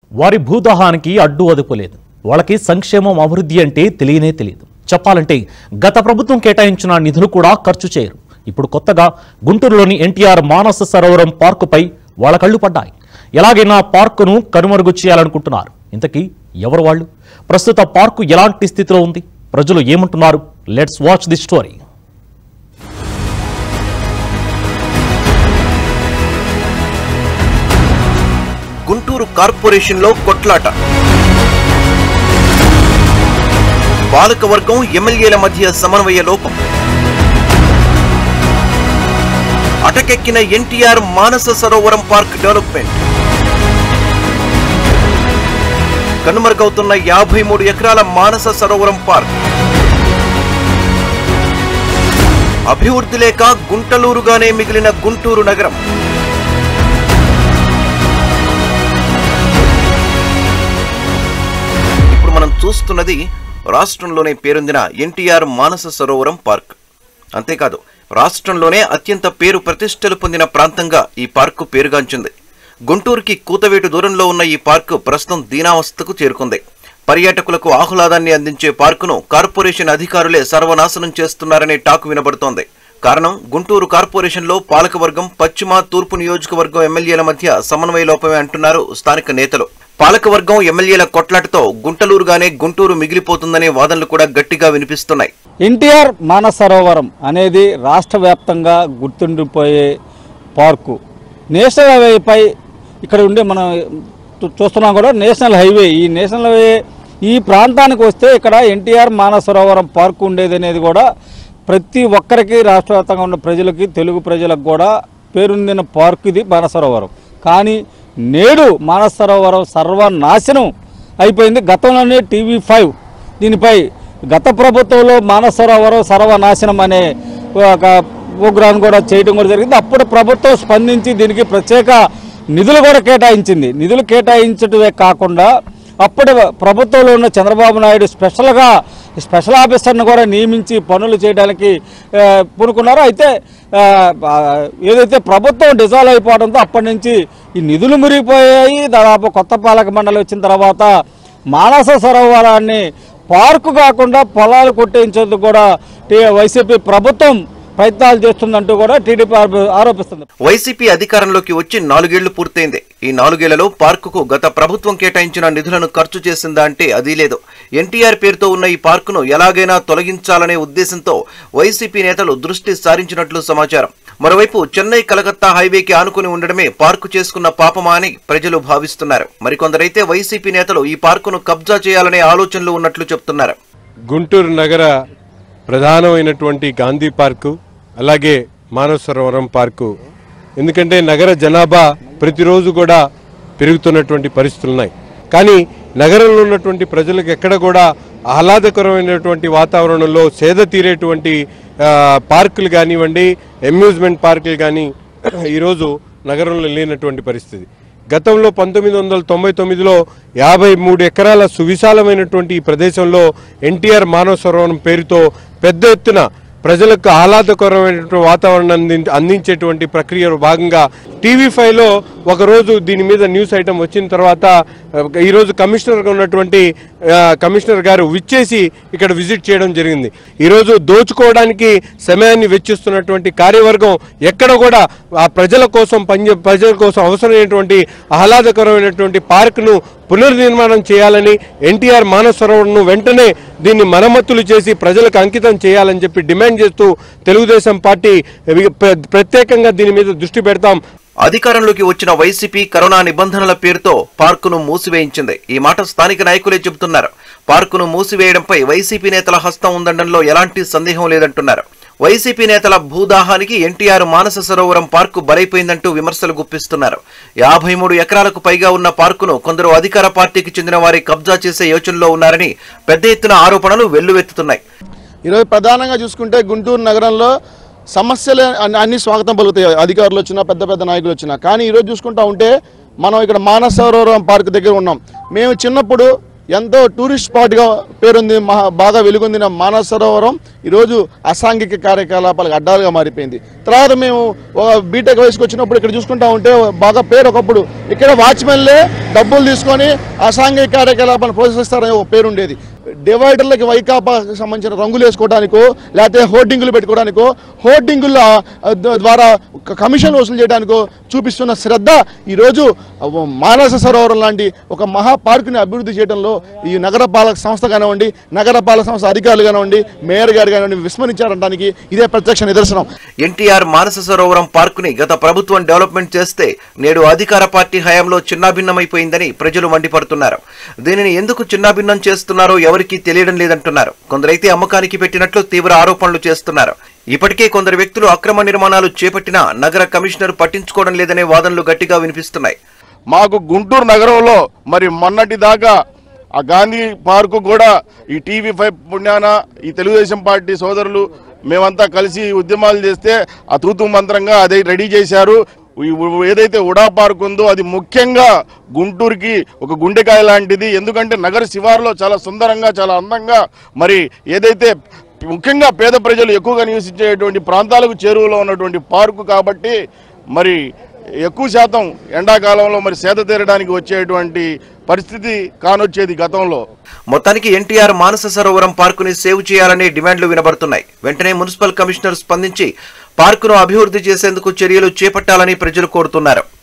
వారి భూదాహానికి అడ్డు అదుపు లేదు వాళ్ళకి సంక్షేమం అభివృద్ధి అంటే తెలియనే తెలియదు చెప్పాలంటే గత ప్రభుత్వం కేటాయించిన నిధులు కూడా ఖర్చు చేయరు ఇప్పుడు కొత్తగా గుంటూరులోని ఎన్టీఆర్ మానస సరోవరం పార్కుపై వాళ్ళ కళ్ళు పడ్డాయి ఎలాగైనా పార్కును కనుమరుగు చేయాలనుకుంటున్నారు ఇంతకీ ఎవరు వాళ్ళు ప్రస్తుత పార్కు ఎలాంటి స్థితిలో ఉంది ప్రజలు ఏమంటున్నారు let's watch the story Guntur కార్పొరేషన్లో కొట్లాట పాలకవర్గం ఎమ్మెల్యేల మధ్య సమన్వయ లోపం అటకెక్కిన ఎన్టీఆర్ మానస సరోవరం పార్క్ డెవలప్మెంట్ కనుమరుగవుతున్న యాభై మూడు ఎకరాల మానస సరోవరం పార్క్ అభివృద్ధి లేక గుంటలూరుగానే మిగిలిన గుంటూరు నగరం ఇప్పుడు మనం చూస్తున్నది రాష్ట్రంలోనే పేరొందిన ఎన్టీఆర్ మానస సరోవరం పార్క్ అంతేకాదు రాష్ట్రంలోనే అత్యంత పేరు ప్రతిష్టలు పొందిన ప్రాంతంగా ఈ పార్కు పేరుగాంచింది గుంటూరుకి కూతవేటు దూరంలో ఉన్న ఈ పార్కు ప్రస్తుతం దీనావస్థకు చేరుకుంది పర్యాటకులకు ఆహ్లాదాన్ని అందించే పార్కును కార్పొరేషన్ అధికారులే సర్వనాశనం చేస్తున్నారనే టాక్ వినబడుతోంది కారణం గుంటూరు కార్పొరేషన్లో పాలకవర్గం పశ్చిమ తూర్పు నియోజకవర్గం ఎమ్మెల్యేల మధ్య సమన్వయ లోపమే అంటున్నారు స్థానిక నేతలు పాలకవర్గం ఎమ్మెల్యేల కొట్లాటతో గుంటలూరుగానే గుంటూరు మిగిలిపోతుందనే వాదనలు కూడా గట్టిగా వినిపిస్తున్నాయి ఎన్టీఆర్ మానస సరోవరం అనేది రాష్ట్ర వ్యాప్తంగా గుర్తుండిపోయే పార్కు నేషనల్ హైవేపై ఇక్కడ ఉండే మనం చూ- చూస్తున్నాం కూడా నేషనల్ హైవే ఈ నేషనల్ హైవే ఈ ప్రాంతానికి వస్తే ఇక్కడ ఎన్టీఆర్ మానస సరోవరం పార్కు ఉండేది అనేది కూడా ప్రతి ఒక్కరికి రాష్ట్ర వ్యాప్తంగా ఉన్న ప్రజలకి తెలుగు ప్రజలకు కూడా పేరొందిన పార్కు ఇది మానస సరోవరం కానీ నేడు మానస సరోవరం సర్వనాశనం అయిపోయింది గతంలోనే టీవీ ఫైవ్ దీనిపై గత ప్రభుత్వంలో మానస సరోవరం సర్వనాశనం అనే ఒక ప్రోగ్రాం కూడా చేయడం కూడా జరిగింది అప్పుడు ప్రభుత్వం స్పందించి దీనికి ప్రత్యేక నిధులు కూడా కేటాయించింది నిధులు కేటాయించడమే కాకుండా అప్పుడు ప్రభుత్వంలో ఉన్న చంద్రబాబు నాయుడు స్పెషల్గా స్పెషల్ ఆఫీసర్ని కూడా నియమించి పనులు చేయడానికి ఆ, పూనుకున్నారు అయితే ఆ, ఆ, ఏదైతే ప్రభుత్వం డిజాల్వ్ అయిపోవడంతో అప్పటి నుంచి ఈ నిధులు మురిగిపోయాయి దాదాపు కొత్త పాలక మండలి వచ్చిన తర్వాత మానస సరోవరాన్ని పార్కు కాకుండా పొలాలు కొట్టించేందుకు కూడా టీ- వైసీపీ ప్రభుత్వం ప్రయత్నాలు చేస్తుందంటూ కూడా టీడీపీ ఆరోపి- ఆరోపిస్తుంది వైసీపీ అధికారంలోకి వచ్చి నాలుగేళ్లు పూర్తయింది ఈ నాలుగేళ్లలో పార్కుకు గత ప్రభుత్వం కేటాయించిన నిధులను ఖర్చు చేసిందా అంటే అది లేదు ఎన్టీఆర్ పేరుతో ఉన్న ఈ పార్కును ఎలాగైనా తొలగించాలనే ఉద్దేశంతో వైసీపీ నేతలు దృష్టి సారించినట్లు సమాచారం మరోవైపు చెన్నై కలకత్తా హైవేకి ఆనుకుని ఉండడమే పార్కు చేసుకున్న పాపమా అని ప్రజలు భావిస్తున్నారు మరికొందరైతే వైసీపీ నేతలు ఈ పార్కును కబ్జా చేయాలనే ఆలోచనలు ఉన్నట్లు చెప్తున్నారు గుంటూరు నగర ప్రధానమైనటువంటి గాంధీ పార్కు అలాగే మానవ సరోవరం పార్కు ఎందుకంటే నగర జనాభా ప్రతిరోజు కూడా పెరుగుతున్నటువంటి పరిస్థితులు ఉన్నాయి కానీ నగరంలో ఉన్నటువంటి ప్రజలకు ఎక్కడ కూడా ఆహ్లాదకరమైనటువంటి వాతావరణంలో సేద తీరేటువంటి ఆ, పార్కులు కానివ్వండి అమ్యూజ్మెంట్ పార్కులు కానీ ఈరోజు నగరంలో లేనటువంటి పరిస్థితి గతంలో పంతొమ్మిది వందల తొంభై తొమ్మిదిలో యాభై మూడు ఎకరాల సువిశాలమైనటువంటి ఈ ప్రదేశంలో ఎన్టీఆర్ మానవ సరోవరం పేరుతో పెద్ద ఎత్తున ప్రజలకు ఆహ్లాదకరమైనటువంటి వాతావరణం అంది అందించేటువంటి ప్రక్రియలో భాగంగా టీవీ ఫైవ్లో ఒకరోజు దీని మీద న్యూస్ ఐటమ్ వచ్చిన తర్వాత ఆ, ఈరోజు కమిషనర్గా ఉన్నటువంటి ఆ, కమిషనర్ గారు విచ్చేసి ఇక్కడ విజిట్ చేయడం జరిగింది ఈరోజు దోచుకోవడానికి సమయాన్ని వెచ్చిస్తున్నటువంటి కార్యవర్గం ఎక్కడ కూడా ఆ ప్రజల కోసం పని ప్రజల కోసం అవసరమైనటువంటి ఆహ్లాదకరమైనటువంటి పార్కును పునర్నిర్మాణం చేయాలని ఎన్టీఆర్ మానవ సరోవరంను వెంటనే దీన్ని మరమ్మతులు చేసి ప్రజలకు అంకితం చేయాలని చెప్పి డిమాండ్ చేస్తూ తెలుగుదేశం పార్టీ ప్ర- ప్రత్యేకంగా దీని మీద దృష్టి పెడతాం అధికారంలోకి వచ్చిన వైసీపీ కరోనా నిబంధనల పేరుతో పార్కును మూసివేయించింది ఈ మాట స్థానిక నాయకులే చెబుతున్నారు పార్కును మూసివేయడంపై వైసీపీ నేతల హస్తం ఉందనడంలో ఎలాంటి సందేహం లేదంటున్నారు వైసీపీ నేతల భూదాహానికి ఎన్టీఆర్ మానస సరోవరం పార్కు బలైపోయిందంటూ విమర్శలు గుప్పిస్తున్నారు యాభై మూడు ఎకరాలకు పైగా ఉన్న పార్కును కొందరు అధికార పార్టీకి చెందిన వారి కబ్జా చేసే యోచనలో ఉన్నారని పెద్ద ఎత్తున ఆరోపణలు వెల్లువెత్తుతున్నాయి ఈరోజు ప్రధానంగా చూసుకుంటే గుంటూరు నగరంలో సమస్యలు అన్ని- అన్ని స్వాగతం పలుకుతాయి అధికారులు వచ్చినా పెద్ద పెద్ద నాయకులు వచ్చినా కానీ ఈరోజు చూసుకుంటా ఉంటే మనం ఇక్కడ మానస సరోవరం పార్క్ దగ్గర ఉన్నాం మేము చిన్నప్పుడు ఎంతో టూరిస్ట్ స్పాట్గా పేరుంది మహా బాగా వెలుగొందిన మానస సరోవరం ఈరోజు అసాంఘిక కార్యకలాపాలకు అడ్డాలుగా మారిపోయింది తర్వాత మేము ఒక బీటెక్ వయసుకు వచ్చినప్పుడు ఇక్కడ చూసుకుంటా ఉంటే బాగా పేరు ఒకప్పుడు ఇక్కడ వాచ్మెన్లే డబ్బులు తీసుకొని అసాంఘిక కార్యకలాపాలను ప్రోత్సహిస్తారనే ఒక పేరు ఉండేది డివైడర్లకి వైకాపా సంబంధించిన రంగులు వేసుకోవడానికో లేకపోతే హోర్డింగులు పెట్టుకోవడానికో హోర్డింగుల ఆ, ద- ద్వారా ఒక కమిషన్ వసూలు చేయడానికో చూపిస్తున్న శ్రద్ధ ఈరోజు మానస సరోవరం లాంటి ఒక మహా పార్కుని అభివృద్ధి చేయడంలో ఈ నగరపాలక సంస్థ కానివ్వండి నగరపాలక సంస్థ అధికారులు కానివ్వండి మేయర్ గారు కానివ్వండి విస్మరించారనడానికి ఇదే ప్రత్యక్ష నిదర్శనం ఎన్టీఆర్ మానస సరోవరం పార్కుని గత ప్రభుత్వం డెవలప్మెంట్ చేస్తే నేడు అధికార పార్టీ హయాంలో చిన్నాభిన్నమైపోయిందని ప్రజలు మండిపడుతున్నారు దీనిని ఎందుకు చిన్నాభిన్నం చేస్తున్నారో ఎవరికీ తెలియడం లేదంటున్నారు కొందరైతే అమ్మకానికి పెట్టినట్లు తీవ్ర ఆరోపణలు చేస్తున్నారు ఇప్పటికే కొందరు వ్యక్తులు అక్రమ నిర్మాణాలు చేపట్టినా నగర కమిషనర్ పట్టించుకోవడం లేదనే వాదనలు గట్టిగా వినిపిస్తున్నాయి మాకు గుంటూరు నగరంలో మరి మొన్నటి దాకా ఆ గాంధీ పార్కు కూడా ఈ టీవీ ఫైవ్ పుణ్యాన ఈ తెలుగుదేశం పార్టీ సోదరులు మేమంతా కలిసి ఉద్యమాలు చేస్తే ఆ తూతు మంత్రంగా అదే రెడీ చేశారు ఈ ఉ- ఏదైతే ఉడా పార్క్ ఉందో అది ముఖ్యంగా గుంటూరుకి ఒక గుండెకాయ లాంటిది ఎందుకంటే నగర శివారులో చాలా సుందరంగా చాలా అందంగా మరి ఏదైతే ముఖ్యంగా పేద ప్రజలు ఎక్కువగా నివసించేటువంటి ప్రాంతాలకు చేరువలో ఉన్నటువంటి పార్కు కాబట్టి మరి ఎక్కువ శాతం ఎండాకాలంలో మరి సేద తీరడానికి వచ్చేటువంటి పరిస్థితి కానొచ్చేది గతంలో మొత్తానికి ఎన్టీఆర్ మానస సరోవరం పార్కుని సేవ్ చేయాలనే డిమాండ్లు వినబడుతున్నాయి వెంటనే మున్సిపల్ కమిషనర్ స్పందించి పార్కును అభివృద్ధి చేసేందుకు చర్యలు చేపట్టాలని ప్రజలు కోరుతున్నారు